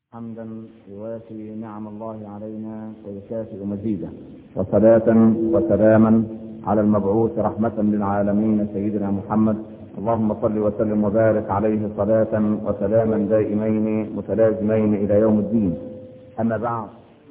حمدا يوافي نعم الله علينا ويكافئ مزيده وصلاة وسلاما على المبعوث رحمة للعالمين سيدنا محمد اللهم صل وسلم وبارك عليه صلاة وسلاما دائمين متلازمين إلى يوم الدين أما بعد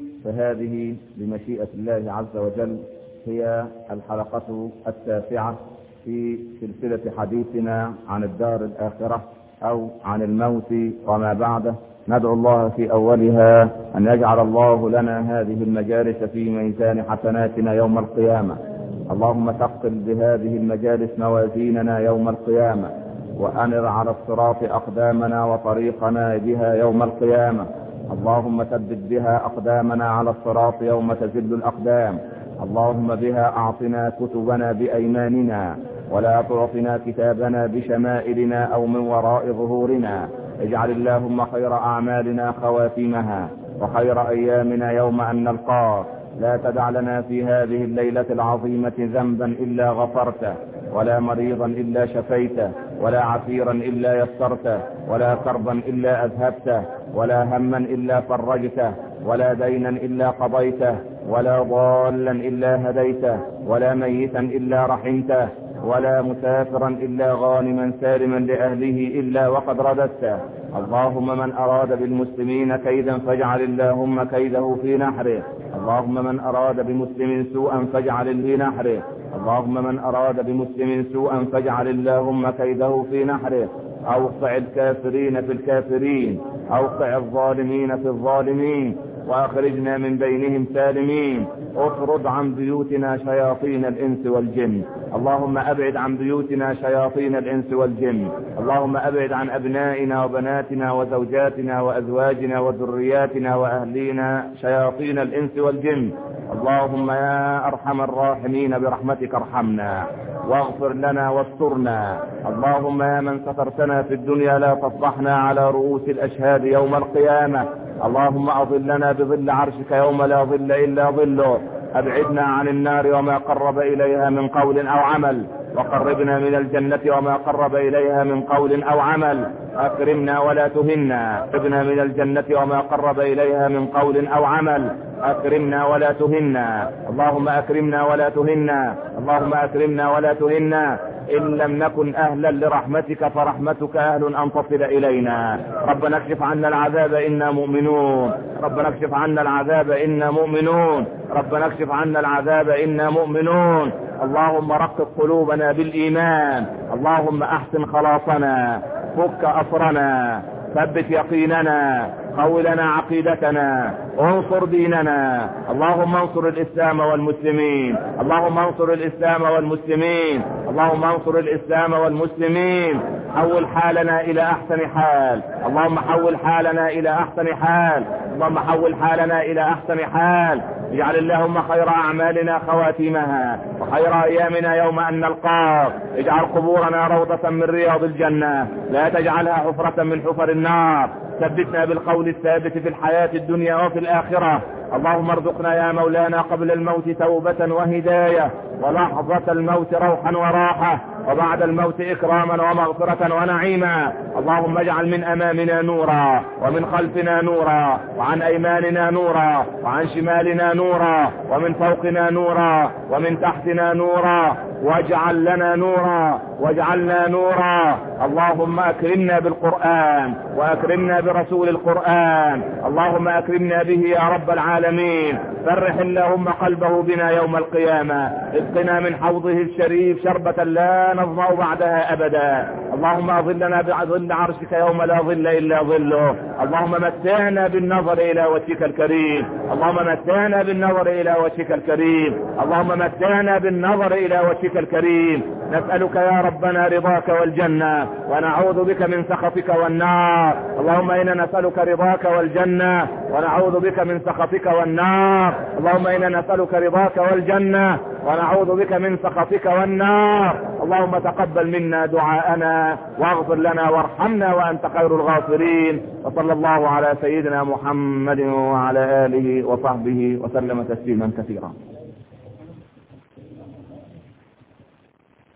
فهذه بمشيئة الله عز وجل هي الحلقة التاسعة في سلسلة حديثنا عن الدار الآخرة أو عن الموت وما بعده ندعو الله في أولها أن يجعل الله لنا هذه المجالس في ميزان حسناتنا يوم القيامة اللهم ثقل بهذه المجالس موازيننا يوم القيامة وأنر على الصراط أقدامنا وطريقنا بها يوم القيامة اللهم ثبت بها أقدامنا على الصراط يوم تزل الأقدام اللهم بها أعطنا كتبنا بأيماننا ولا تعطنا كتابنا بشمائلنا أو من وراء ظهورنا اجعل اللهم خير أعمالنا خواتيمها وخير أيامنا يوم أن نلقاك لا تدع لنا في هذه الليلة العظيمة ذنبا إلا غفرته ولا مريضا إلا شفيته ولا عسيرا إلا يسرته ولا كربا إلا أذهبته ولا هما إلا فرجته ولا دينا إلا قضيته ولا ضالا إلا هديته ولا ميتا إلا رحمته ولا مسافرا إلا غانما سالما لأهله إلا وقد رددته اللهم من أراد بالمسلمين كيدا فاجعل اللهم كيده في نحره اللهم من أراد بمسلم سوءا فاجعل في نحره اللهم من أراد بمسلم سوءا فاجعل اللهم كيده في نحره أوقع الكافرين في الكافرين أوقع الظالمين في الظالمين واخرجنا من بينهم سالمين اطرد عن بيوتنا شياطين الانس والجن اللهم ابعد عن بيوتنا شياطين الانس والجن اللهم ابعد عن ابنائنا وبناتنا وزوجاتنا وازواجنا وذرياتنا واهلينا شياطين الانس والجن اللهم يا ارحم الراحمين برحمتك ارحمنا واغفر لنا واسترنا اللهم يا من سترتنا في الدنيا لا تفضحنا على رؤوس الاشهاد يوم القيامه اللهم اظلنا بظل عرشك يوم لا ظل الا ظله ابعدنا عن النار وما قرب اليها من قول او عمل وقربنا من الجنة وما قرب إليها من قول أو عمل أكرمنا ولا تهنا قربنا من الجنة وما قرب إليها من قول أو عمل أكرمنا ولا تهنا اللهم أكرمنا ولا تهنا اللهم أكرمنا ولا تهنا إن لم نكن أهلا لرحمتك فرحمتك أهل أن تصل إلينا ربنا اكشف عنا العذاب إنا مؤمنون ربنا اكشف عنا العذاب إنا مؤمنون ربنا اكشف عنا العذاب إنا مؤمنون اللهم رقق قلوبنا بالإيمان اللهم أحسن خلاصنا فك أسرنا ثبت يقيننا قو لنا عقيدتنا انصر ديننا اللهم انصر الاسلام والمسلمين اللهم انصر الاسلام والمسلمين اللهم انصر الاسلام والمسلمين حول حالنا الى احسن حال اللهم حول حالنا الى احسن حال اللهم حول حالنا الى احسن حال اجعل اللهم خير اعمالنا خواتيمها وخير ايامنا يوم ان نلقاك اجعل قبورنا روضة من رياض الجنة لا تجعلها حفرة من حفر النار ثبتنا بالقول الثابت في الحياة الدنيا وفي الآخرة اللهم ارزقنا يا مولانا قبل الموت توبة وهداية ولحظة الموت روحا وراحة وبعد الموت إكراما ومغفرة ونعيما اللهم اجعل من أمامنا نورا ومن خلفنا نورا وعن أيماننا نورا وعن شمالنا نورا ومن فوقنا نورا ومن تحتنا نورا واجعل لنا نورا واجعلنا نورا اللهم أكرمنا بالقرآن وأكرمنا برسول القرآن اللهم أكرمنا به يا رب العالمين فرح اللهم قلبه بنا يوم القيامة اسقنا من حوضه الشريف شربة لا نظمأ بعدها أبدا اللهم أظلنا بظل عرشك يوم لا ظل إلا ظله اللهم متعنا بالنظر إلى وجهك الكريم اللهم متعنا بالنظر إلى وجهك الكريم اللهم متعنا بالنظر إلى وجهك الكريم نسألك يا ربنا رضاك والجنة ونعوذ بك من سخطك والنار اللهم إنا نسألك رضاك والجنة ونعوذ بك من سخطك والنار اللهم إنا نسألك رضاك والجنة ونعوذ بك من سخطك والنار اللهم تقبل منا دعاءنا واغفر لنا وارحمنا وأنت خير الغافرين وصلى الله على سيدنا محمد وعلى آله وصحبه وسلم تسليما كثيرا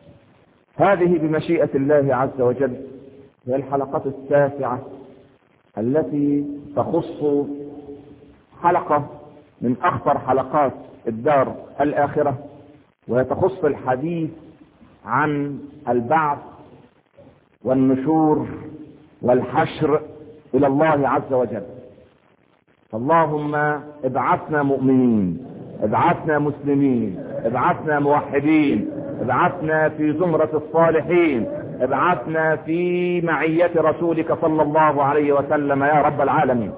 هذه بمشيئة الله عز وجل هي الحلقة التاسعة التي تخص حلقة من أخطر حلقات الدار الآخرة وهي تخص الحديث عن البعث والنشور والحشر إلى الله عز وجل اللهم ابعثنا مؤمنين ابعثنا مسلمين ابعثنا موحدين ابعثنا في زمرة الصالحين ابعثنا في معية رسولك صلى الله عليه وسلم يا رب العالمين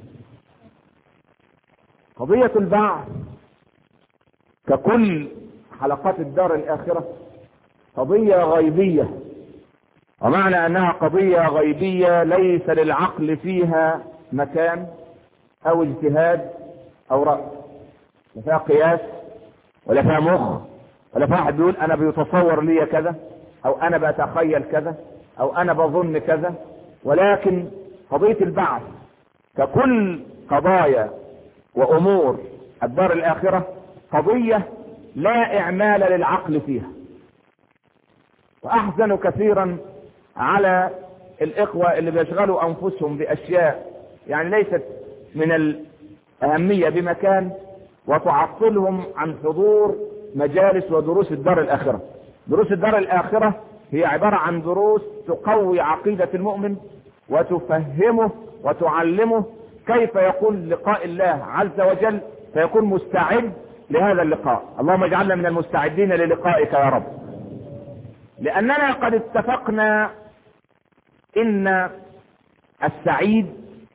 قضية البعث ككل حلقات الدار الآخرة قضية غيبية ومعنى أنها قضية غيبية ليس للعقل فيها مكان أو اجتهاد أو رأي لا فيها قياس ولا فيها مخ ولا فيها واحد بيقول أنا بيتصور لي كذا أو أنا بتخيل كذا أو أنا بظن كذا ولكن قضية البعث ككل قضايا وأمور الدار الآخرة قضية لا إعمال للعقل فيها وأحزن كثيرا على الإخوة اللي بيشغلوا أنفسهم بأشياء يعني ليست من الأهمية بمكان وتعطلهم عن حضور مجالس ودروس الدار الآخرة دروس الدار الآخرة هي عبارة عن دروس تقوي عقيدة المؤمن وتفهمه وتعلمه كيف يكون لقاء الله عز وجل فيكون مستعد لهذا اللقاء اللهم اجعلنا من المستعدين للقائك يا رب لأننا قد اتفقنا إن السعيد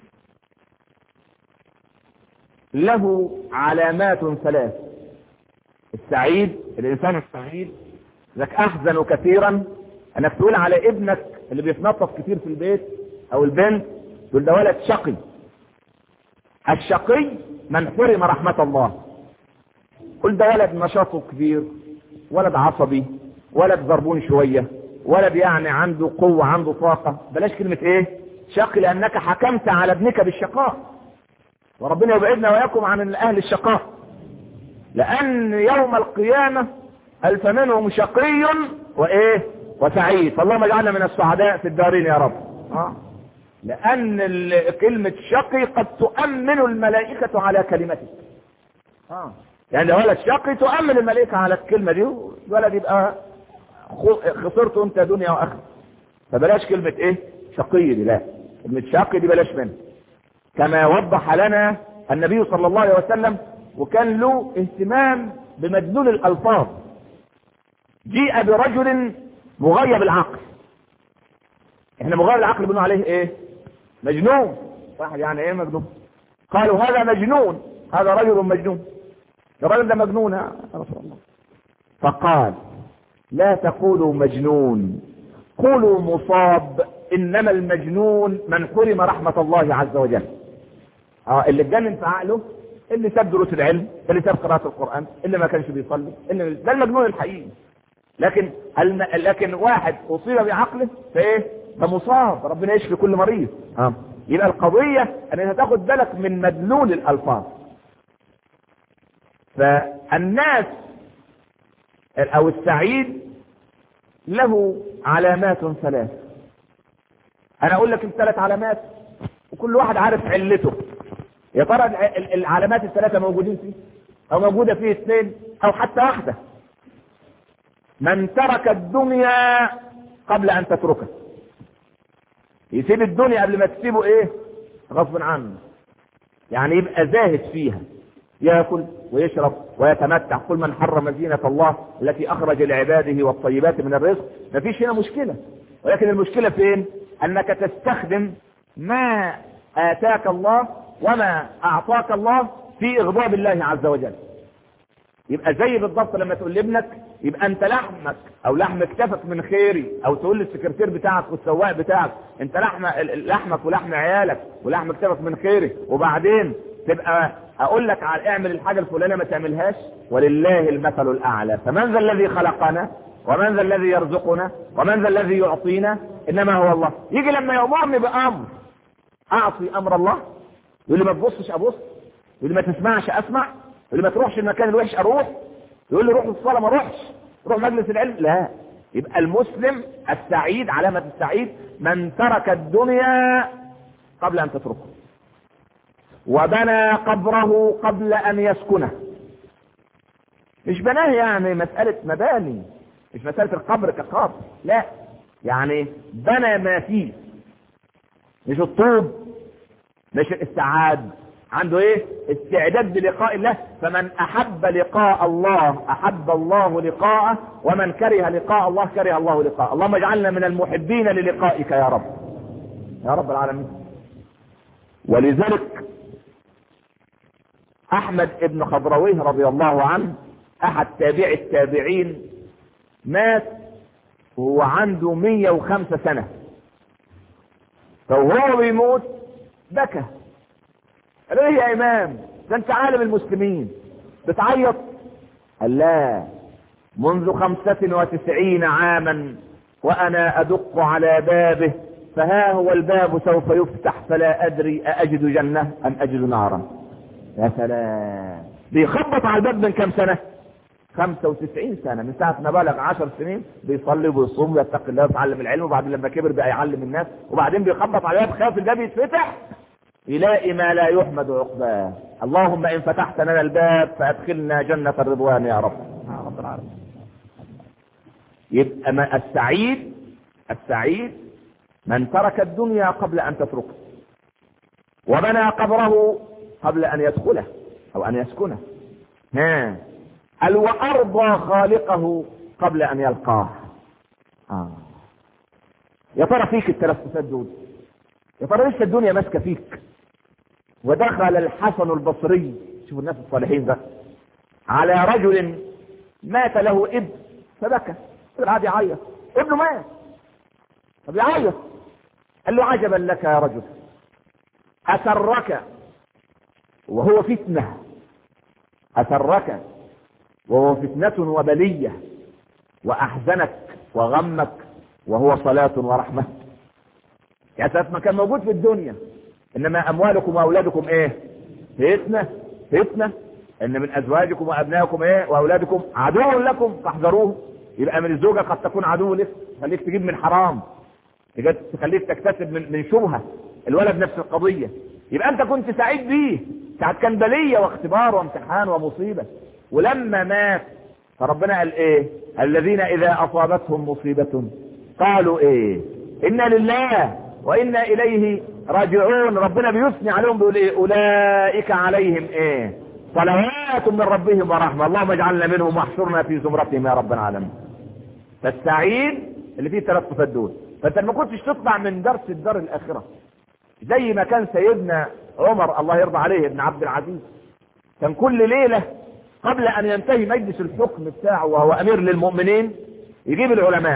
له علامات ثلاث السعيد الإنسان السعيد لك أحزن كثيرا أنك تقول على ابنك اللي بيتنطط كتير في البيت أو البنت تقول ده ولد شقي الشقي من حرم رحمة الله قل ده ولد نشاطه كبير ولد عصبي ولد ضربون شوية ولد يعني عنده قوة عنده طاقة بلاش كلمة ايه شقي لانك حكمت على ابنك بالشقاء وربنا يبعدنا وياكم عن اهل الشقاء لان يوم القيامة الف منهم شقي وايه وسعيد فاللهم اجعلنا من السعداء في الدارين يا رب آه. لان كلمة شقي قد تؤمن الملائكة على كلمتك آه. يعني لو ولد شقي تؤمن الملائكة على الكلمة دي الولد يبقى خسرت انت دنيا واخره فبلاش كلمة ايه شقي دي لا كلمة شقي دي بلاش منها كما وضح لنا النبي صلى الله عليه وسلم وكان له اهتمام بمدلول الالفاظ جيء برجل مغيب العقل احنا مغيب العقل بنقول عليه ايه مجنون واحد يعني ايه مجنون قالوا هذا مجنون هذا رجل مجنون الراجل ده مجنون يا رسول الله فقال لا تقولوا مجنون قولوا مصاب انما المجنون من حرم رحمة الله عز وجل اه اللي اتجنن في عقله اللي ساب دروس العلم اللي ساب قراءة القرآن اللي ما كانش بيصلي اللي ده المجنون الحقيقي لكن الم... لكن واحد اصيب بعقله فايه ده مصاب ربنا يشفي كل مريض اه يبقى القضية ان انت تاخد بالك من مدلول الالفاظ فالناس او السعيد له علامات ثلاث انا اقول لك الثلاث علامات وكل واحد عارف علته يا ترى العلامات الثلاثة موجودين فيه او موجودة فيه اثنين او حتى واحدة من ترك الدنيا قبل ان تتركه يسيب الدنيا قبل ما تسيبه ايه غصب عنه يعني يبقى زاهد فيها ياكل ويشرب ويتمتع كل من حرم زينة الله التي اخرج لعباده والطيبات من الرزق مفيش هنا مشكلة ولكن المشكلة فين انك تستخدم ما اتاك الله وما اعطاك الله في اغضاب الله عز وجل يبقى زي بالضبط لما تقول لابنك يبقى انت لحمك او لحم كتفك من خيري او تقول للسكرتير بتاعك والسواق بتاعك انت لحم لحمك ولحم عيالك ولحم كتفك من خيري وبعدين تبقى اقول لك على اعمل الحاجة الفلانية ما تعملهاش ولله المثل الاعلى فمن ذا الذي خلقنا ومن ذا الذي يرزقنا ومن ذا الذي يعطينا انما هو الله يجي لما يامرني بامر اعصي امر الله يقول لي ما تبصش ابص يقول لي ما تسمعش اسمع يقول لي ما تروحش المكان الوحش اروح يقول لي روح الصلاه ما اروحش روح مجلس العلم لا يبقى المسلم السعيد علامة السعيد من ترك الدنيا قبل ان تتركه وبنى قبره قبل ان يسكنه مش بناه يعني مسألة مباني مش مسألة القبر كقبر لا يعني بنى ما فيه مش الطوب مش الاستعاد عنده ايه استعداد للقاء الله فمن احب لقاء الله احب الله لقاءه ومن كره لقاء الله كره الله لقاءه اللهم اجعلنا من المحبين للقائك يا رب يا رب العالمين ولذلك احمد ابن خضرويه رضي الله عنه احد تابع التابعين مات وهو عنده 105 سنة فهو بيموت بكى قال ايه يا امام ده انت عالم المسلمين بتعيط قال لا منذ خمسة وتسعين عاما وانا ادق على بابه فها هو الباب سوف يفتح فلا ادري ااجد جنة ام اجد نارا يا سلام بيخبط على الباب من كم سنة 95 سنة من ساعة ما بلغ 10 سنين بيصلي ويصوم ويتقي الله ويتعلم العلم وبعدين لما كبر بقى يعلم الناس وبعدين بيخبط على الباب خاف الباب يتفتح يلاقي ما لا يحمد عقباه اللهم ان فتحت لنا الباب فادخلنا جنة الرضوان يا رب يا رب العالمين يبقى ما السعيد السعيد من ترك الدنيا قبل ان تتركه وبنى قبره قبل ان يدخله او ان يسكنه ها قال وارضى خالقه قبل ان يلقاه آه. يا ترى فيك الثلاث صفات دول يا ترى لسه الدنيا ماسكه فيك ودخل الحسن البصري شوف الناس الصالحين ده على رجل مات له ابن فبكى قاعد يعيط ابنه مات طب يعيط قال له عجبا لك يا رجل أسرك وهو فتنة أسرك وهو فتنة وبلية وأحزنك وغمك وهو صلاة ورحمة يا سيف ما كان موجود في الدنيا إنما أموالكم وأولادكم إيه فتنة فتنة إن من أزواجكم وأبنائكم إيه وأولادكم عدو لكم فاحذروه يبقى من الزوجة قد تكون عدو لك خليك تجيب من حرام تخليك تكتسب من من شبهة الولد نفس القضية يبقى أنت كنت سعيد بيه ساعة كان بلية واختبار وامتحان ومصيبة ولما مات فربنا قال ايه الذين اذا اصابتهم مصيبة قالوا ايه انا لله وانا اليه راجعون ربنا بيثني عليهم بيقول ايه اولئك عليهم ايه صلوات من ربهم ورحمة اللهم اجعلنا منهم واحشرنا في زمرتهم يا رب العالمين فالسعيد اللي فيه ثلاث صفات دول فانت ما كنتش تطلع من درس الدار الاخرة زي ما كان سيدنا عمر الله يرضى عليه ابن عبد العزيز كان كل ليلة قبل ان ينتهي مجلس الحكم بتاعه وهو امير للمؤمنين يجيب العلماء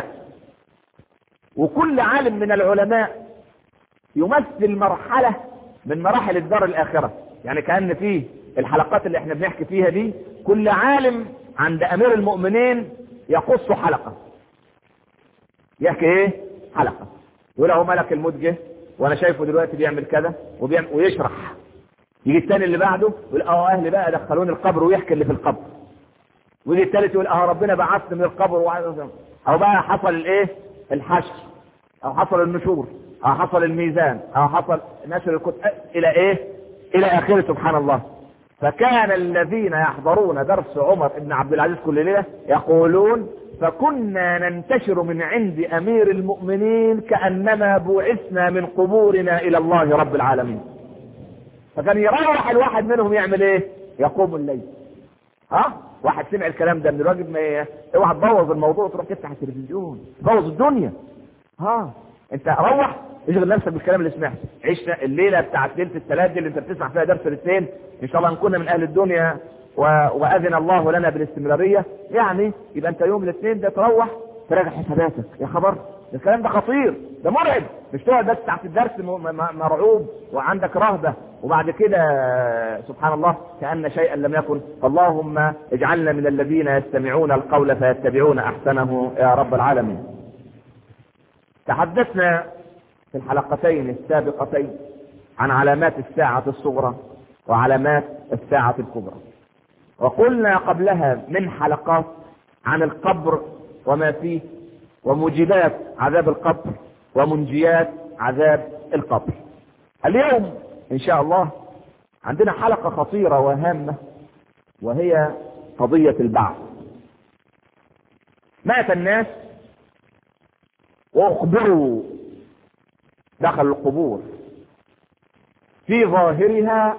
وكل عالم من العلماء يمثل مرحلة من مراحل الدار الاخرة يعني كأن فيه الحلقات اللي احنا بنحكي فيها دي كل عالم عند امير المؤمنين يقص حلقة يحكي ايه حلقة يقول له ملك الموت جه وانا شايفه دلوقتي بيعمل كذا وبيعمل ويشرح يجي الثاني اللي بعده يقول اه اهلي بقى دخلوني القبر ويحكي اللي في القبر ويجي الثالث يقول اه ربنا بعثني من القبر وعايز او بقى حصل الايه الحشر او حصل النشور او حصل الميزان او حصل نشر الكتب الى ايه الى اخره سبحان الله فكان الذين يحضرون درس عمر بن عبد العزيز كل ليله يقولون فكنا ننتشر من عند امير المؤمنين كانما بعثنا من قبورنا الى الله رب العالمين فكان يروح الواحد منهم يعمل ايه يقوم الليل ها واحد سمع الكلام ده من الراجل ما اوعى تبوظ الموضوع تروح تفتح التلفزيون تبوظ الدنيا ها انت روح اشغل نفسك بالكلام اللي سمعته عيش الليله بتاعت ليله الثلاث دي اللي انت بتسمع فيها درس الاثنين ان شاء الله نكون من اهل الدنيا و... واذن الله لنا بالاستمراريه يعني يبقى انت يوم الاثنين ده تروح تراجع حساباتك يا خبر الكلام ده خطير ده مرعب مش تقعد بس تحت الدرس مرعوب وعندك رهبه وبعد كده سبحان الله كأن شيئا لم يكن اللهم اجعلنا من الذين يستمعون القول فيتبعون احسنه يا رب العالمين تحدثنا في الحلقتين السابقتين عن علامات الساعة الصغرى وعلامات الساعة الكبرى وقلنا قبلها من حلقات عن القبر وما فيه وموجبات عذاب القبر ومنجيات عذاب القبر اليوم ان شاء الله عندنا حلقة خطيرة وهامة وهي قضية البعث مات الناس واخبروا دخل القبور في ظاهرها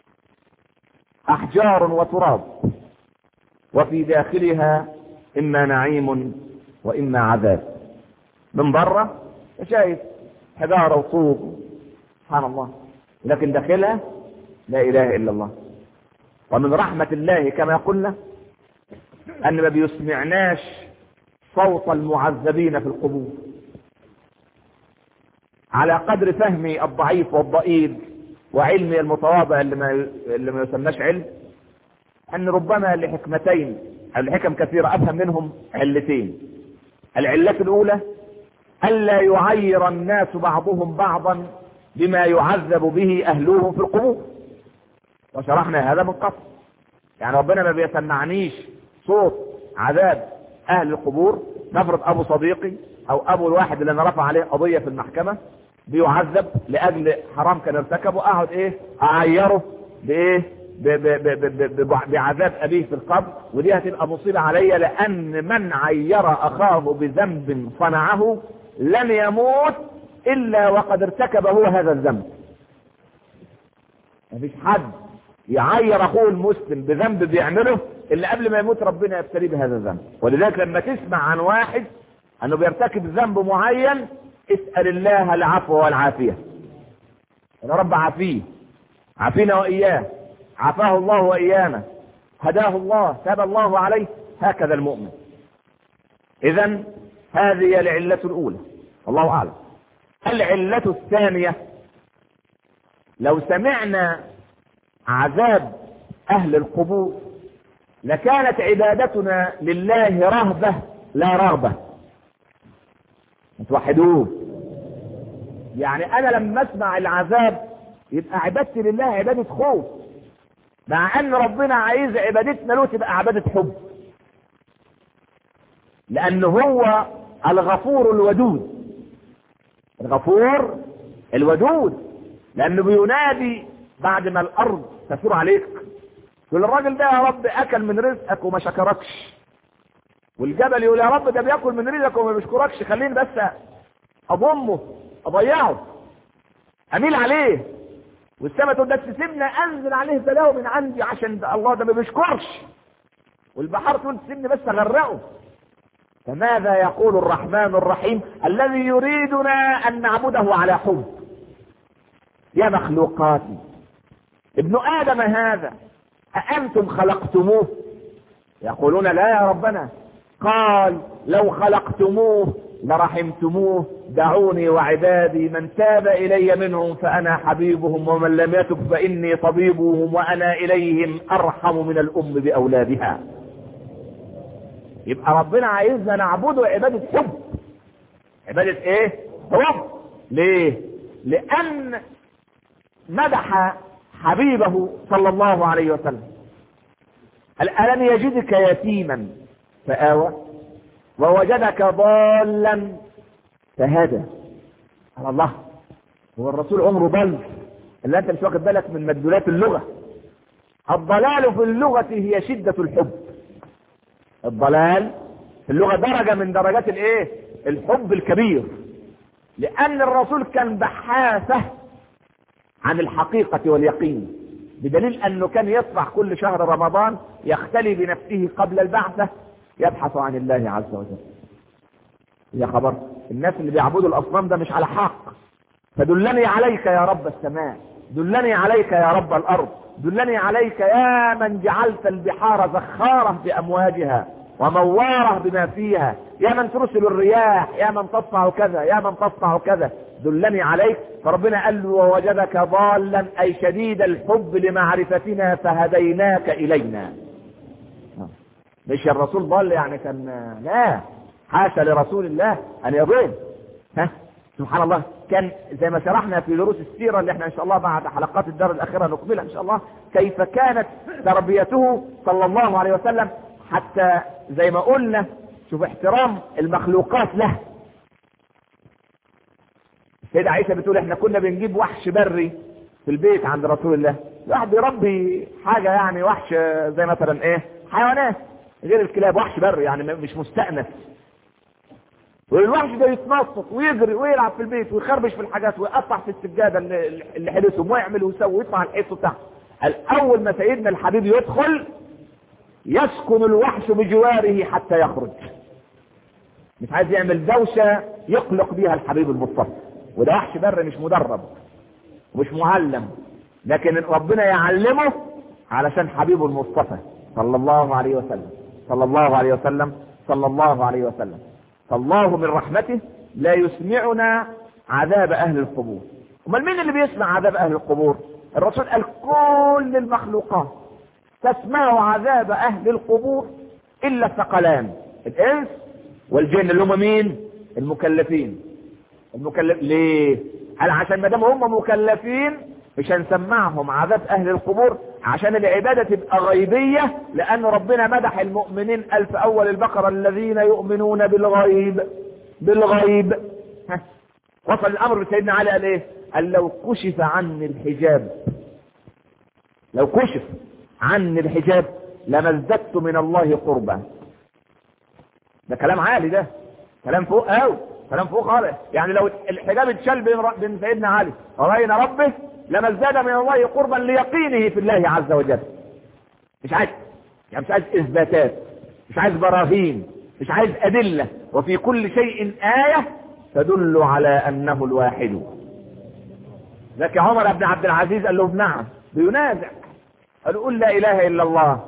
احجار وتراب وفي داخلها اما نعيم واما عذاب من بره شايف حجاره وطوب سبحان الله لكن داخلها لا اله الا الله ومن رحمة الله كما قلنا ان ما بيسمعناش صوت المعذبين في القبور على قدر فهمي الضعيف والضئيل وعلمي المتواضع اللي ما اللي ما يسماش علم ان ربما لحكمتين او لحكم كثيره افهم منهم علتين العله الاولى الا يعير الناس بعضهم بعضا بما يعذب به اهلهم في القبور وشرحنا هذا من قبل يعني ربنا ما بيسمعنيش صوت عذاب اهل القبور نفرض ابو صديقي او ابو الواحد اللي انا رفع عليه قضيه في المحكمه بيعذب لاجل حرام كان ارتكبه اقعد ايه اعيره بايه ب- ب- ب- ب- ب- بعذاب ابيه في القبر ودي هتبقى مصيبه عليا لان من عير اخاه بذنب صنعه لن يموت الا وقد ارتكب هو هذا الذنب مفيش حد يعير اخوه المسلم بذنب بيعمله الا قبل ما يموت ربنا يبتليه بهذا الذنب ولذلك لما تسمع عن واحد انه بيرتكب ذنب معين اسال الله العفو والعافيه يا رب عافيه عافينا واياه عافاه الله وايانا هداه الله تاب الله عليه هكذا المؤمن اذا هذه العله الاولى الله اعلم العله الثانيه لو سمعنا عذاب اهل القبور لكانت عبادتنا لله رهبه لا رغبه توحدوه يعني انا لما اسمع العذاب يبقى عبادتي لله عباده خوف مع ان ربنا عايز عبادتنا له تبقى عباده حب لان هو الغفور الودود الغفور الودود لانه بينادي بعد ما الارض تثور عليك يقول الراجل ده يا رب اكل من رزقك وما شكركش والجبل يقول يا رب ده بياكل من رزقك وما بيشكركش خليني بس اضمه اضيعه اميل عليه والسماء تقول ده تسيبني انزل عليه بلاوي من عندي عشان ده الله ده ما بيشكرش والبحر تقول تسيبني بس اغرقه فماذا يقول الرحمن الرحيم الذي يريدنا ان نعبده على حب يا مخلوقاتي ابن ادم هذا اانتم خلقتموه يقولون لا يا ربنا قال لو خلقتموه لرحمتموه دعوني وعبادي من تاب الي منهم فانا حبيبهم ومن لم يتب فاني طبيبهم وانا اليهم ارحم من الام باولادها يبقى ربنا عايزنا نعبده عباده حب عباده ايه حب ليه لان مدح حبيبه صلى الله عليه وسلم الم يجدك يتيما فآوى ووجدك ضالا فهدى على الله هو الرسول عمره ضل الا انت مش واخد بالك من مدلولات اللغه الضلال في اللغه هي شده الحب الضلال في اللغه درجه من درجات الايه الحب الكبير لان الرسول كان بحاثه عن الحقيقه واليقين بدليل انه كان يطلع كل شهر رمضان يختلي بنفسه قبل البعثه يبحث عن الله عز وجل يا خبر الناس اللي بيعبدوا الاصنام ده مش على حق فدلني عليك يا رب السماء دلني عليك يا رب الارض دلني عليك يا من جعلت البحار زخارة بامواجها ومواره بما فيها يا من ترسل الرياح يا من تصنع كذا يا من تصنع كذا دلني عليك فربنا قال له ووجدك ضالا اي شديد الحب لمعرفتنا فهديناك الينا مش الرسول ضل يعني كان لا حاشا لرسول الله ان يضل ها سبحان الله كان زي ما شرحنا في دروس السيره اللي احنا ان شاء الله بعد حلقات الدار الاخيره نكملها ان شاء الله كيف كانت تربيته صلى الله عليه وسلم حتى زي ما قلنا شوف احترام المخلوقات له سيدة عائشة بتقول احنا كنا بنجيب وحش بري في البيت عند رسول الله الواحد بيربي حاجة يعني وحش زي مثلا ايه حيوانات غير الكلاب وحش بري يعني مش مستأنس والوحش ده يتنطط ويجري ويلعب في البيت ويخربش في الحاجات ويقطع في السجاده اللي, اللي حبسهم ويعمل ويسوي ويطلع الحيط بتاعه الاول ما سيدنا الحبيب يدخل يسكن الوحش بجواره حتى يخرج مش عايز يعمل دوشه يقلق بيها الحبيب المصطفى وده وحش بر مش مدرب ومش معلم لكن ربنا يعلمه علشان حبيبه المصطفى صلى الله عليه وسلم صلى الله عليه وسلم صلى الله عليه وسلم فالله من رحمته لا يسمعنا عذاب اهل القبور امال مين اللي بيسمع عذاب اهل القبور الرسول قال كل المخلوقات تسمع عذاب اهل القبور الا الثقلان الانس والجن اللي هم مين المكلفين المكلف ليه قال عشان ما دام هم مكلفين مش هنسمعهم عذاب اهل القبور عشان العبادة تبقى غيبية لان ربنا مدح المؤمنين قال في اول البقرة الذين يؤمنون بالغيب بالغيب ها. وصل الامر بسيدنا علي قال ايه قال لو كشف عني الحجاب لو كشف عني الحجاب لما ازددت من الله قربا ده كلام عالي ده كلام فوق قوي كلام فوق خالص يعني لو الحجاب اتشال بين بين سيدنا علي وبين ربه لما ازداد من الله قربا ليقينه في الله عز وجل مش عايز يعني مش عايز اثباتات مش عايز براهين مش عايز ادله وفي كل شيء ايه تدل على انه الواحد ذاك عمر بن عبد العزيز قال له نعم بينازع قال قل لا اله الا الله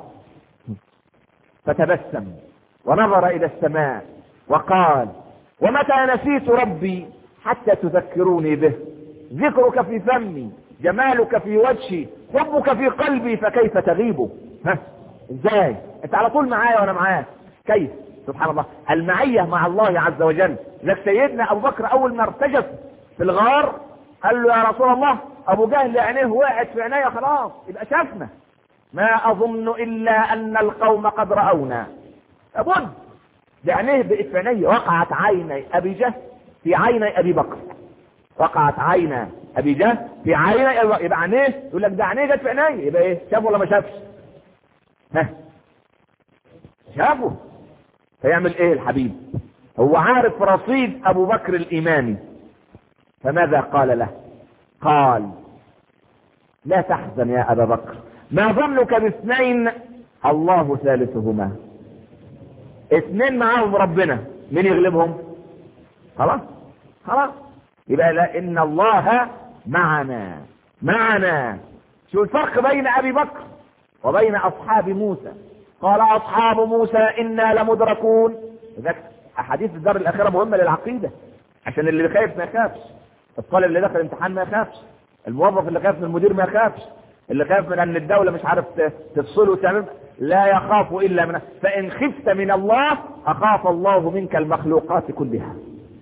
فتبسم ونظر الى السماء وقال ومتى نسيت ربي حتى تذكروني به ذكرك في فمي جمالك في وجهي حبك في قلبي فكيف تغيب ها ازاي انت على طول معايا وانا معاك كيف سبحان الله المعية مع الله عز وجل لك سيدنا ابو بكر اول ما ارتجف في الغار قال له يا رسول الله ابو جهل عينيه وقعت في عينيا خلاص يبقى شافنا ما اظن الا ان القوم قد راونا لابد ده عينيه بقت في عيني وقعت عيني ابي جهل في عيني ابي بكر وقعت عين ابي جهل في عيني يبقى عينيه يقول لك ده عينيه جت في عيني يبقى ايه شاف ولا ما شافش ها شافه فيعمل ايه الحبيب هو عارف رصيد ابو بكر الايماني فماذا قال له قال لا تحزن يا ابا بكر ما ظنك باثنين الله ثالثهما اثنين معاهم ربنا مين يغلبهم خلاص خلاص يبقى لا ان الله معنا معنا شو الفرق بين ابي بكر وبين اصحاب موسى قال اصحاب موسى انا لمدركون ذاك احاديث الدار الاخره مهمه للعقيده عشان اللي خايف ما يخافش الطالب اللي دخل امتحان ما يخافش الموظف اللي خايف من المدير ما يخافش اللي خايف من ان الدوله مش عارف تفصله وتعمل لا يخاف الا من فان خفت من الله اخاف الله منك المخلوقات كلها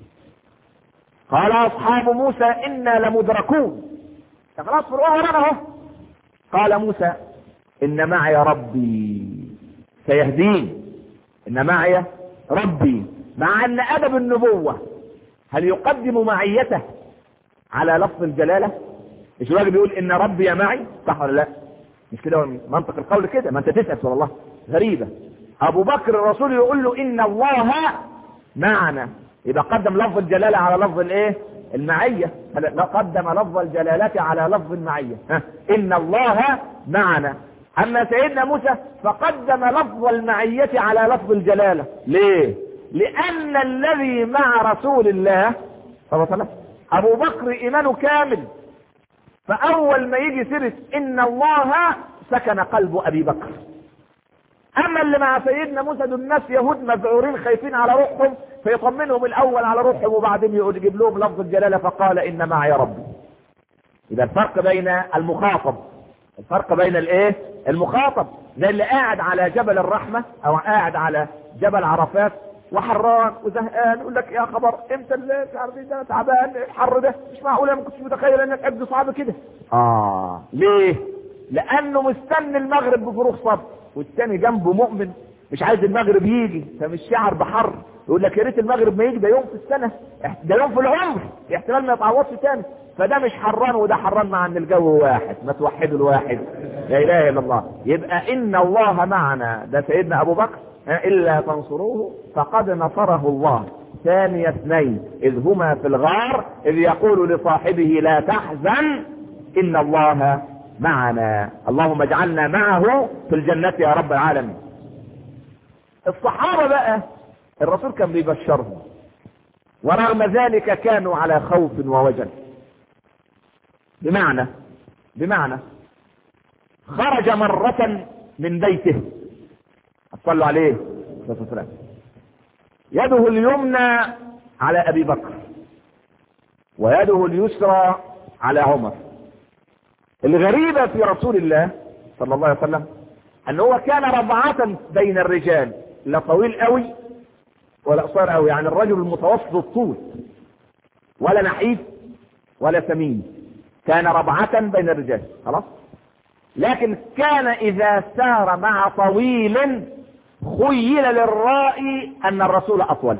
قال اصحاب موسى انا لمدركون خلاص فرعون ورانا اهو قال موسى ان معي ربي سيهدين ان معي ربي مع ان ادب النبوة هل يقدم معيته على لفظ الجلالة مش الراجل بيقول ان ربي معي صح ولا لا مش كده منطق القول كده ما انت تسأل سؤال الله غريبة ابو بكر الرسول يقول له ان الله معنا يبقى قدم لفظ الجلالة على لفظ الايه المعية قدم لفظ الجلالة على لفظ المعية ها. ان الله معنا اما سيدنا موسى فقدم لفظ المعية على لفظ الجلالة ليه لان الذي مع رسول الله صلى الله عليه وسلم ابو بكر ايمانه كامل فاول ما يجي سيرة ان الله سكن قلب ابي بكر اما اللي مع سيدنا موسى دول الناس يهود مذعورين خايفين على روحهم فيطمنهم الاول على روحهم وبعدين يجيب لهم لفظ الجلاله فقال ان معي ربي اذا الفرق بين المخاطب الفرق بين الايه المخاطب زي اللي قاعد على جبل الرحمه او قاعد على جبل عرفات وحران وزهقان يقول لك يا خبر امتى الليل مش عارف ده تعبان الحر ده مش معقول انا ما كنتش متخيل انك عبد صعب كده اه ليه لانه مستني المغرب بفروغ صبر والتاني جنبه مؤمن مش عايز المغرب يجي فمش شعر بحر يقول لك يا ريت المغرب ما يجي ده يوم في السنه ده يوم في العمر احتمال ما يتعوضش تاني فده مش حران وده حران مع ان الجو واحد ما توحدوا الواحد لا اله الا الله يبقى ان الله معنا ده سيدنا ابو بكر الا تنصروه فقد نصره الله ثاني اثنين اذ هما في الغار اذ يقول لصاحبه لا تحزن ان الله معنا اللهم اجعلنا معه في الجنة يا رب العالمين الصحابة بقى الرسول كان بيبشرهم ورغم ذلك كانوا على خوف ووجل بمعنى بمعنى خرج مرة من بيته صلوا عليه الصلاة والسلام يده اليمنى على ابي بكر ويده اليسرى على عمر الغريبة في رسول الله صلى الله عليه وسلم ان هو كان ربعة بين الرجال لا طويل قوي ولا قصير قوي يعني الرجل المتوسط الطول ولا نحيف ولا سمين كان ربعة بين الرجال خلاص لكن كان اذا سار مع طويل خيل للرائي ان الرسول اطول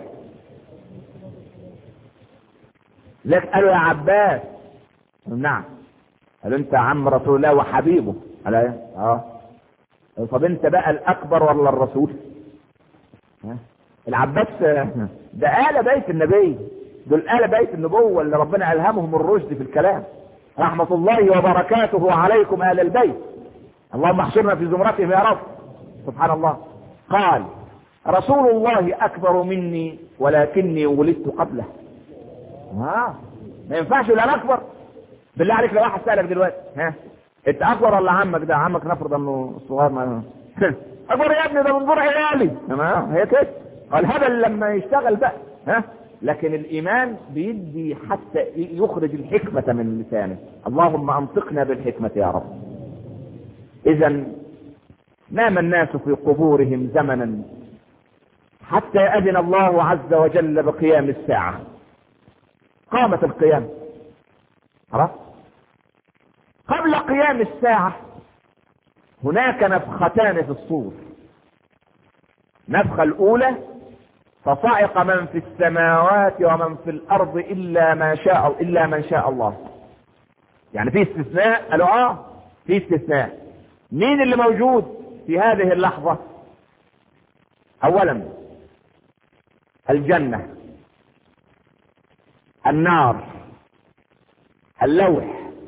لك قالوا يا عباس نعم قالوا انت عم رسول الله وحبيبه قال ايه اه طب انت بقى الاكبر ولا الرسول ها؟ العباس ده آل بيت النبي دول آل بيت النبوة اللي ربنا ألهمهم الرشد في الكلام رحمة الله وبركاته عليكم آل البيت اللهم احشرنا في زمرتهم يا رب سبحان الله قال رسول الله أكبر مني ولكني ولدت قبله ها ما ينفعش ولا انا اكبر بالله عليك لو واحد سالك دلوقتي ها انت اكبر ولا عمك ده عمك نفرض انه الصغير ما اكبر يا ابني ده من دور عيالي تمام هي كده الهبل لما يشتغل بقى ها لكن الايمان بيدي حتى يخرج الحكمة من لسانه اللهم انطقنا بالحكمة يا رب اذا نام الناس في قبورهم زمنا حتى اذن الله عز وجل بقيام الساعة قامت القيامة خلاص قبل قيام الساعة هناك نفختان في الصور نفخة الأولى فصعق من في السماوات ومن في الأرض إلا ما شاء إلا من شاء الله يعني في استثناء قالوا اه في استثناء مين اللي موجود في هذه اللحظة أولا الجنة النار اللوح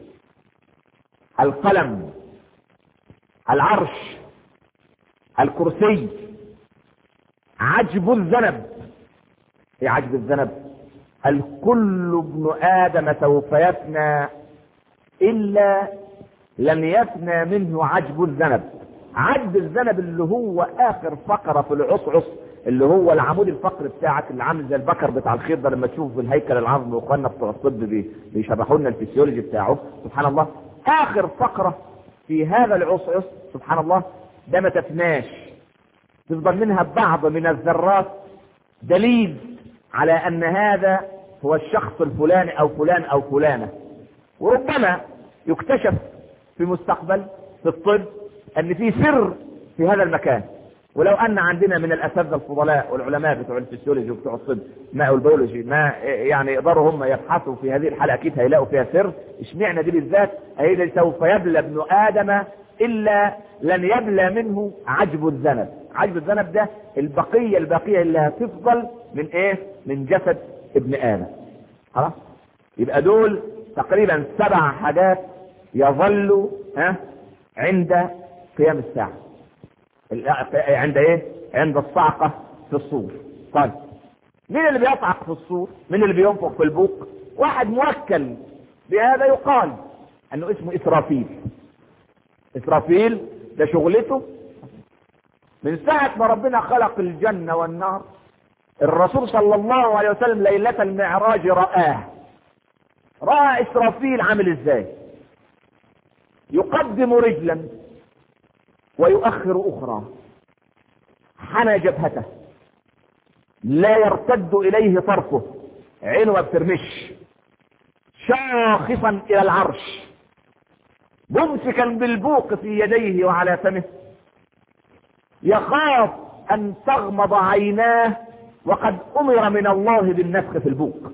القلم العرش الكرسي عجب الذنب ايه عجب الذنب الكل ابن ادم سوف يفنى الا لم يفنى منه عجب الذنب عجب الذنب اللي هو اخر فقرة في العصعص اللي هو العمود الفقري بتاعك اللي عامل زي البكر بتاع الخير ده لما تشوفه في الهيكل العظمي واخواننا بتوع الطب بيشرحوا لنا الفسيولوجي بتاعه سبحان الله اخر فقرة في هذا العصعص سبحان الله ده ما تفناش تفضل منها بعض من الذرات دليل على ان هذا هو الشخص الفلاني او فلان او فلانة وربما يكتشف في مستقبل في الطب ان في سر في هذا المكان ولو ان عندنا من الاساتذه الفضلاء والعلماء بتوع الفسيولوجي وبتوع الطب ما والبيولوجي ما يعني يقدروا هم يبحثوا في هذه الحلقه اكيد هيلاقوا فيها سر اشمعنى دي بالذات هي سوف يبلى ابن ادم الا لن يبلى منه عجب الذنب عجب الذنب ده البقيه الباقيه اللي هتفضل من ايه من جسد ابن ادم خلاص يبقى دول تقريبا سبع حاجات يظلوا ها عند قيام الساعه عند ايه عند الصعقة في الصور طيب مين اللي بيصعق في الصور مين اللي بينفخ في البوق واحد موكل بهذا يقال انه اسمه اسرافيل اسرافيل ده شغلته من ساعة ما ربنا خلق الجنة والنار الرسول صلى الله عليه وسلم ليلة المعراج رآه رأى اسرافيل عامل ازاي يقدم رجلا ويؤخر اخرى حنى جبهته لا يرتد اليه طرفه عينه ما بترمش شاخصا الى العرش ممسكا بالبوق في يديه وعلى فمه يخاف ان تغمض عيناه وقد امر من الله بالنفخ في البوق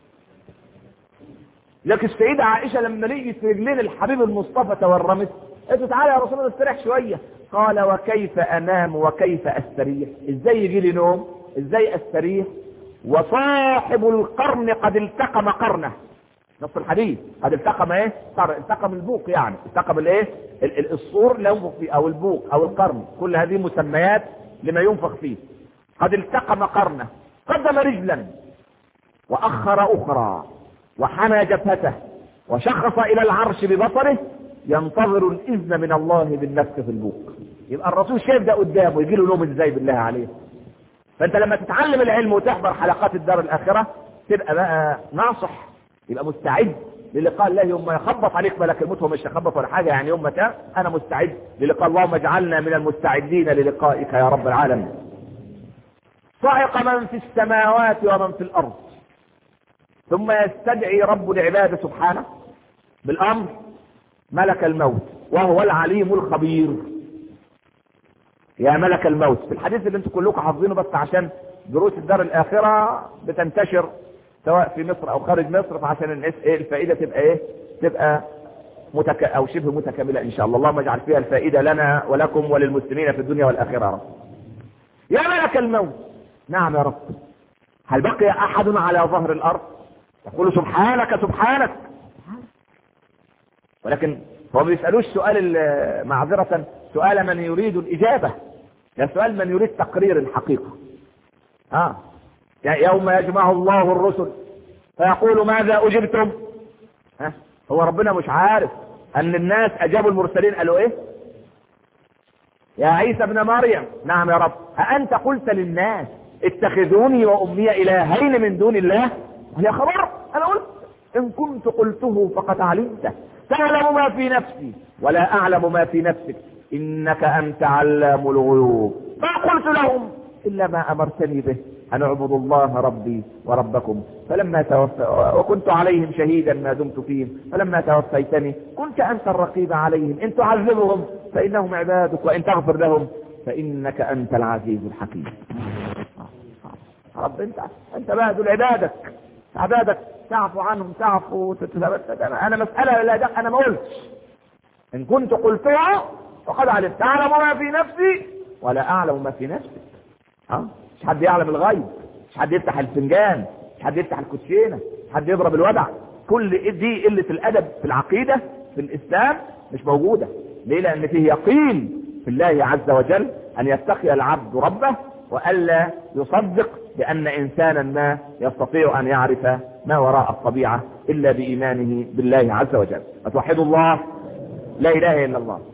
لكن السيدة عائشة لما لقيت رجلين الحبيب المصطفى تورمت قالت له تعالى يا رسول الله استريح شوية قال وكيف انام وكيف استريح ازاي يجي لي نوم ازاي استريح وصاحب القرن قد التقم قرنه نص الحديث قد التقم ايه قرن التقم البوق يعني التقم الايه ال- ال- الصور اللي ينفخ فيه او البوق او القرن كل هذه مسميات لما ينفخ فيه قد التقم قرنه قدم رجلا واخر اخرى وحنى جبهته وشخص الى العرش ببصره ينتظر الاذن من الله بالنفخ في البوق يبقى الرسول شايف ده قدامه يجي له نوم ازاي بالله عليه فانت لما تتعلم العلم وتحضر حلقات الدار الاخره تبقى بقى ناصح يبقى مستعد للقاء الله يوم ما يخبط عليك ملك الموت هو مش يخبط ولا حاجه يعني يوم ما تاب انا مستعد للقاء اللهم اجعلنا من المستعدين للقائك يا رب العالمين صعق من في السماوات ومن في الارض ثم يستدعي رب العباد سبحانه بالامر ملك الموت وهو العليم الخبير يا ملك الموت في الحديث اللي انتم كلكم حافظينه بس عشان دروس الدار الاخره بتنتشر سواء في مصر او خارج مصر فعشان الناس ايه الفائده تبقى ايه تبقى متك... او شبه متكامله ان شاء الله اللهم اجعل فيها الفائده لنا ولكم وللمسلمين في الدنيا والاخره يا رب يا ملك الموت نعم يا رب هل بقي احد على ظهر الارض يقول سبحانك سبحانك ولكن هو ما بيسالوش سؤال ال- معذره سؤال من يريد الاجابه ده سؤال من يريد تقرير الحقيقه اه يعني يوم يجمع الله الرسل فيقول ماذا اجبتم ها هو ربنا مش عارف ان الناس اجابوا المرسلين قالوا ايه يا عيسى ابن مريم نعم يا رب أأنت قلت للناس اتخذوني وأمي إلهين من دون الله يا خبر أنا قلت إن كنت قلته فقد علمته تعلم ما في نفسي ولا أعلم ما في نفسك إنك أنت علام الغيوب ما قلت لهم إلا ما أمرتني به أن اعبدوا الله ربي وربكم فلما توفى وكنت عليهم شهيدا ما دمت فيهم فلما توفيتني كنت أنت الرقيب عليهم إن تعذبهم فإنهم عبادك وإن تغفر لهم فإنك أنت العزيز الحكيم رب أنت أنت بقى دول عبادك عبادك تعفو عنهم تعفو تتثبت أنا مسألة لا ده أنا ما قلتش إن كنت قلتها فقد علمت تعلم ما في نفسي ولا أعلم ما في نفسك ها مش حد يعلم الغيب مش حد يفتح الفنجان مش حد يفتح الكوتشينه مش حد يضرب الودع كل دي قله الادب في العقيده في الاسلام مش موجوده ليه لان فيه يقين في الله عز وجل ان يتقي العبد ربه والا يصدق بان انسانا ما يستطيع ان يعرف ما وراء الطبيعه الا بايمانه بالله عز وجل اتوحدوا الله لا اله الا الله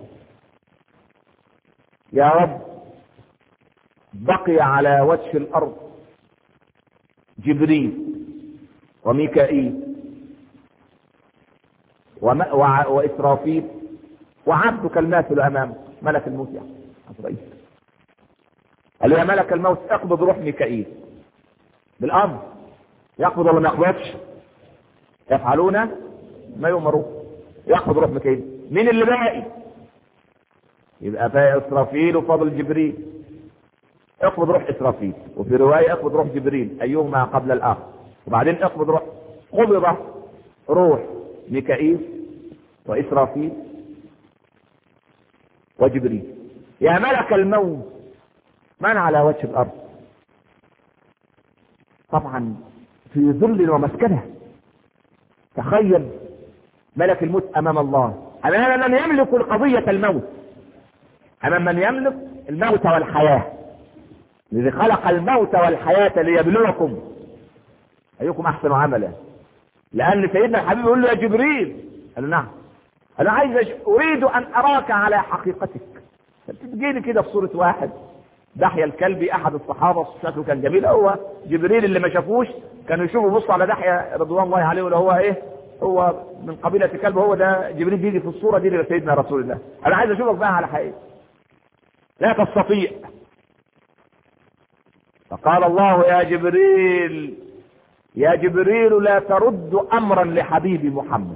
يا رب بقي على وجه الارض جبريل وميكائيل وما وع- واسرافيل وعبدك الماثل امامك ملك الموت يعني عزرائيل قال له يا ملك الموت اقبض روح ميكائيل بالامر يقبض ولا ما يقبضش يفعلون ما يؤمرون يقبض روح ميكائيل مين اللي باقي يبقى باقي اسرافيل وفضل جبريل اقبض روح اسرافيل وفي روايه اقبض روح جبريل ايهما قبل الاخر وبعدين اقبض روح قبض روح ميكائيل واسرافيل وجبريل يا ملك الموت من على وجه الارض طبعا في ذل ومسكنه تخيل ملك الموت امام الله امام من يملك قضيه الموت امام من يملك الموت والحياه الذي خلق الموت والحياة ليبلوكم أيكم أحسن عملا لأن سيدنا الحبيب يقول له يا جبريل قال له نعم أنا عايز أش... أريد أن أراك على حقيقتك تجيني كده في صورة واحد دحية الكلبي أحد الصحابة شكله كان جميل هو جبريل اللي ما شافوش كانوا يشوفوا يبصوا على دحية رضوان الله عليه ولا هو إيه هو من قبيلة كلب هو ده جبريل بيجي في الصورة دي لسيدنا رسول الله أنا عايز أشوفك بقى على حقيقة لا تستطيع فقال الله يا جبريل يا جبريل لا ترد امرا لحبيبي محمد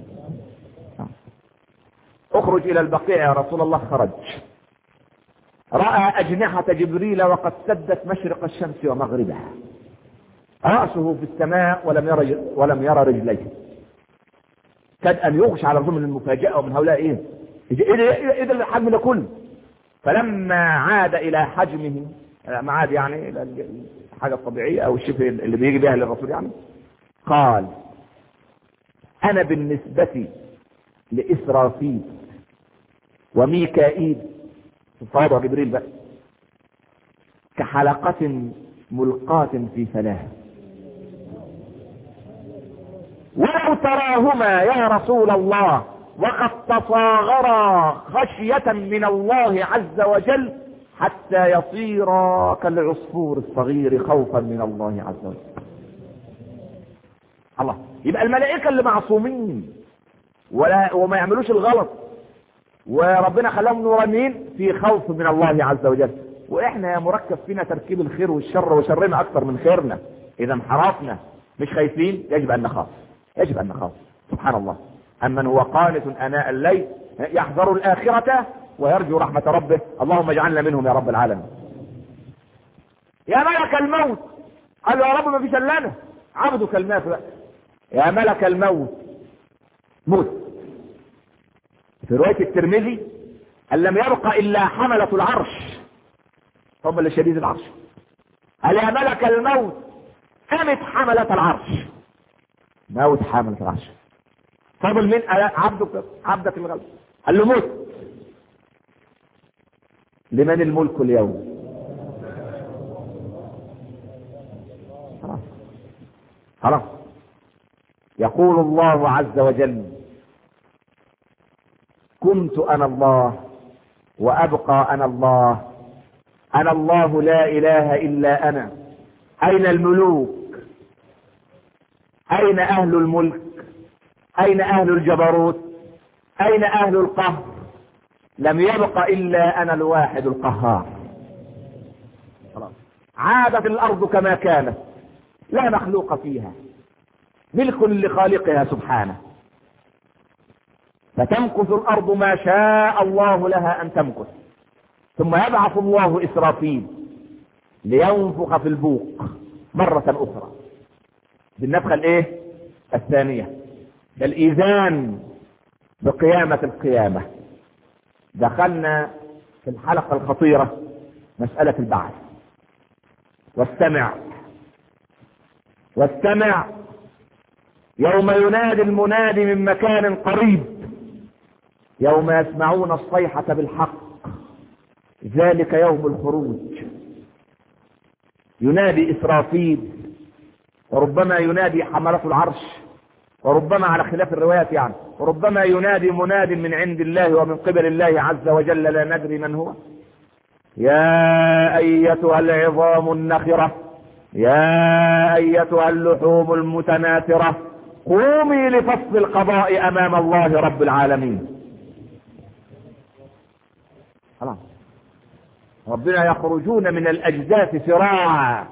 اخرج الى البقيع يا رسول الله خرج رأى أجنحة جبريل وقد سدت مشرق الشمس ومغربها رأسه في السماء ولم يرى ولم يرى رجليه كاد أن يغشى على ظلم المفاجأة ومن هؤلاء إيه؟ إيه ده إيه ده الحجم ده كله؟ فلما عاد إلى حجمه ما عاد يعني إلى الحاجة الطبيعية أو الشبه اللي بيجي بها للرسول يعني قال أنا بالنسبة لإسرافيل وميكائيل صادق جبريل بقى كحلقة ملقاة في فلاة ولو تراهما يا رسول الله وقد تصاغرا خشية من الله عز وجل حتى يصيرا كالعصفور الصغير خوفا من الله عز وجل الله يبقى الملائكة اللي معصومين ولا وما يعملوش الغلط وربنا خلاهم نورانيين في خوف من الله عز وجل واحنا يا مركب فينا تركيب الخير والشر وشرنا اكثر من خيرنا اذا انحرفنا مش خايفين يجب ان نخاف يجب ان نخاف سبحان الله اما هو قانت اناء الليل يحذر الاخرة ويرجو رحمة ربه اللهم اجعلنا منهم يا رب العالمين يا ملك الموت قال له يا رب ما فيش الا انا عبدك المات يا ملك الموت موت في رواية الترمذي أن لم يبق إلا حملة العرش هم اللي شديد العرش قال يا ملك الموت قامت حملة العرش موت حملة العرش فضل من عبدك عبدك الغلب قال له موت لمن الملك اليوم خلاص خلاص يقول الله عز وجل كنت انا الله وابقى انا الله انا الله لا اله الا انا اين الملوك اين اهل الملك اين اهل الجبروت اين اهل القهر لم يبق الا انا الواحد القهار خلاص عادت الارض كما كانت لا مخلوق فيها ملك لخالقها سبحانه فتمكث الارض ما شاء الله لها ان تمكث ثم يبعث الله اسرافيل لينفخ في البوق مرة اخرى بالنفخة الايه الثانية الايذان بقيامة القيامة دخلنا في الحلقة الخطيرة مسألة البعث واستمع واستمع يوم ينادي المنادي من مكان قريب يوم يسمعون الصيحة بالحق ذلك يوم الخروج ينادي إسرافيل وربما ينادي حملة العرش وربما على خلاف الروايات يعني وربما ينادي مناد من عند الله ومن قبل الله عز وجل لا ندري من هو يا أيتها العظام النخرة يا أيتها اللحوم المتناثرة قومي لفصل القضاء أمام الله رب العالمين خلاص ربنا يخرجون من الأجداث سراعا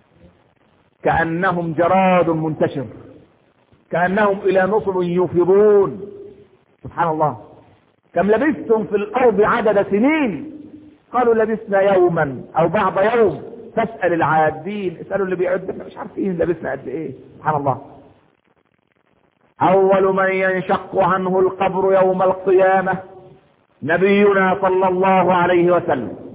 كأنهم جراد منتشر كأنهم إلى نصب يفضون سبحان الله كم لبثتم في الأرض عدد سنين قالوا لبثنا يوما أو بعض يوم فاسأل العادين اسألوا اللي بيعد احنا مش عارفين لبثنا قد ايه سبحان الله أول من ينشق عنه القبر يوم القيامة نبينا صلى الله عليه وسلم